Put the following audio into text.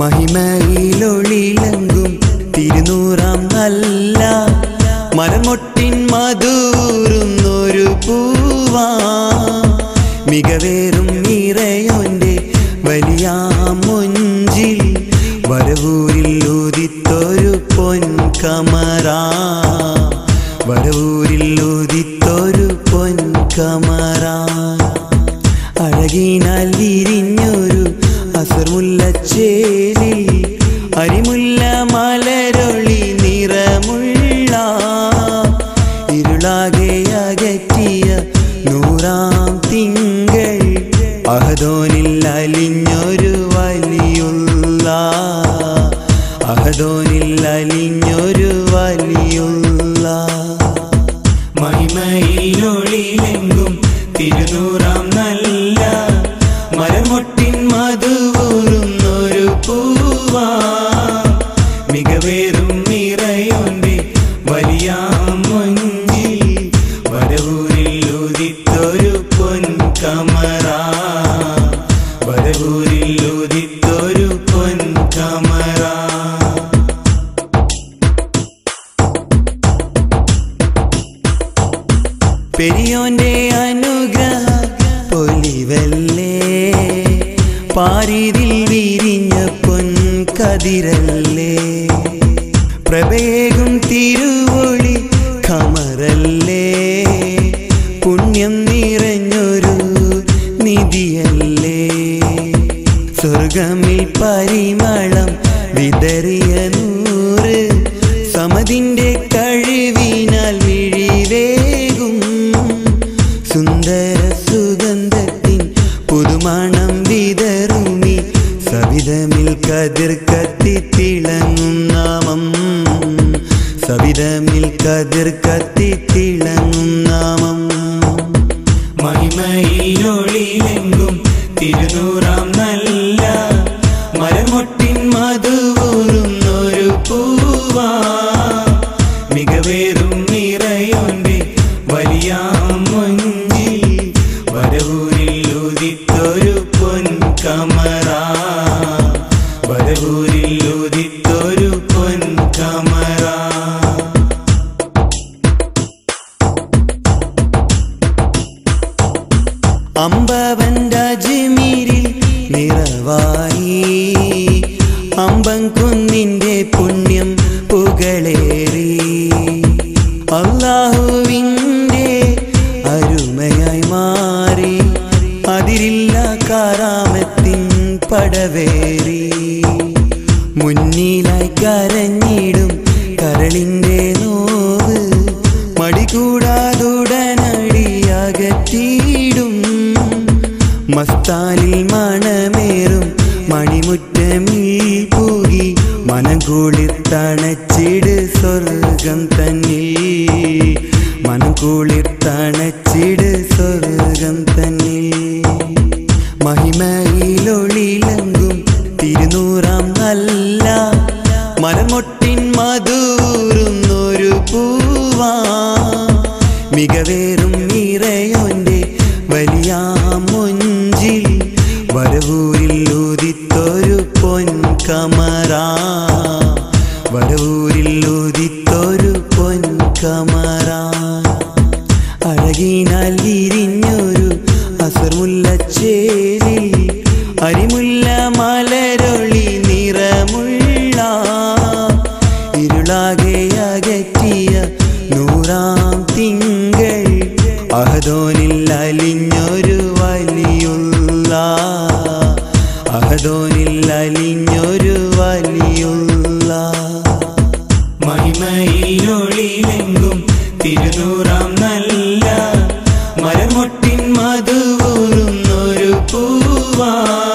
മഹിമയിലൊളിലങ്കും തിരുനൂറാം നല്ല മലമൊട്ടിൻ മധൂറുന്നൊരു പൂവാ മികവേറും നിറയോന്റെ വലിയ മുഞ്ചിൽ വരവൂരിൽ ഉദിത്തൊരു പൊൻകമറാ വരവൂരിൽ ഉദിത്തൊരു പൊൻകമറാ അഴകിനാൽ വിരിഞ്ഞൊരു അസർമുല്ലച്ചേരി അരിമുല്ല മലരൊളി നിറമുള്ള ഇരുളാകെ അകറ്റിയ നൂറാം തിങ്കൾ അഹദോനിൽ അലിഞ്ഞൊരു വലിയുള്ള അഹദോനിൽ അലിഞ്ഞൊരു വലിയുള്ള മഹിമയിലൊളിലെങ്കും തിരുനൂറാം നല്ല മരമൊട്ടിൻ മധുവൂറുന്നൊരു പൂവാ മികവേറും നിറയോന്റെ വലിയ മൊഞ്ചിൽ വരവൂരിൽ ഉദിത്തൊരു പൊൻകമറ വരവൂരിൽ ഉദിത്തൊരു പൊൻകമറ പെരിയോന്റെ അനുഗ്രഹ പൊലിവല്ലേ പാരിതിൽ വിരിഞ്ഞ പൊൻകതിരല്ലേ പ്രഭേകും തിരുവൊളി കമറല്ലേ പുണ്യം നിറഞ്ഞൊരു നിധിയല്ലേ സ്വർഗമിൽ പരിമളം വിതറിയ നൂറ് സമതിൻ്റെ കഴിവിനാൽ മിഴിവേകും സുന്ദര സുഗന്ധത്തിൻ പുതുമണം വിതറുമി സവിധമിൽ കതിർ കത്തി തിളങ്ങും നാമം സവിധമിൽ കതിർ കത്തി തിളങ്ങും നാമം മഹിമയിലൊളിലെങ്കും തിരുനൂറാം നല്ല മരമൊട്ടിൻ മധുവൂറുന്നൊരു പൂവാ മികവേറും നിറയോന്റെ വലിയ മൊഞ്ചിൽ വരവൂരിൽ ഉദിത്തൊരു പൊൻകമറ വരവൂരിൽ ഉദിത്തൊരു പൊൻകമറ അമ്പവന്റെ അജ്മീരിൽ നിറവായി അമ്പം കുന്നിന്റെ പുണ്യം പുകളേറി അള്ളാഹുവിൻ്റെ അരുമയായി മാറി അതിരില്ല കാരാമത്തിൻ പടവേറി മുന്നിലായി കരഞ്ഞിടും കരളിൻ്റെ നോവ് മടികൂടാതുടനടിയകറ്റിയിടും മസ്താലിൽ മണമേറും മണിമുറ്റമിൽ പൂകി മനം കുളിർ തണച്ചിട് സ്വർഗം തന്നിൽ മനം കുളിർ തണച്ചിട് സ്വർഗം തന്നിൽ മഹിമയിലൊളിലങ്കും തിരുനൂറാം നല്ല മരമൊട്ടിൻ മധൂറുന്നൊരു പൂവാ മികവേറും നിറയോന്റെ വലിയ മുഞ്ചിൽ വരവൂരിൽ ഉദിത്തൊരു പൊൻകമറ വരവൂരിൽ ഉദിത്തൊരു പൊൻകമറ അഴകിനാൽ വിരിഞ്ഞൊരു അസർമുല്ലച്ചേരി അരിമുല്ല മലരൊളി നിറമുള്ള ഇരുളാകെ അകറ്റിയ നൂറാം തിങ്കൾ അഹദോനിൽ അലിഞ്ഞൊരു വലിയുള്ള അഹദോനിൽ അലിഞ്ഞൊരു വലിയുള്ള മഹിമയിലൊളിലെങ്കും തിരുനൂറാം നല്ല മരമൊട്ടിൻ മധുവൂറുന്നൊരു പൂവാ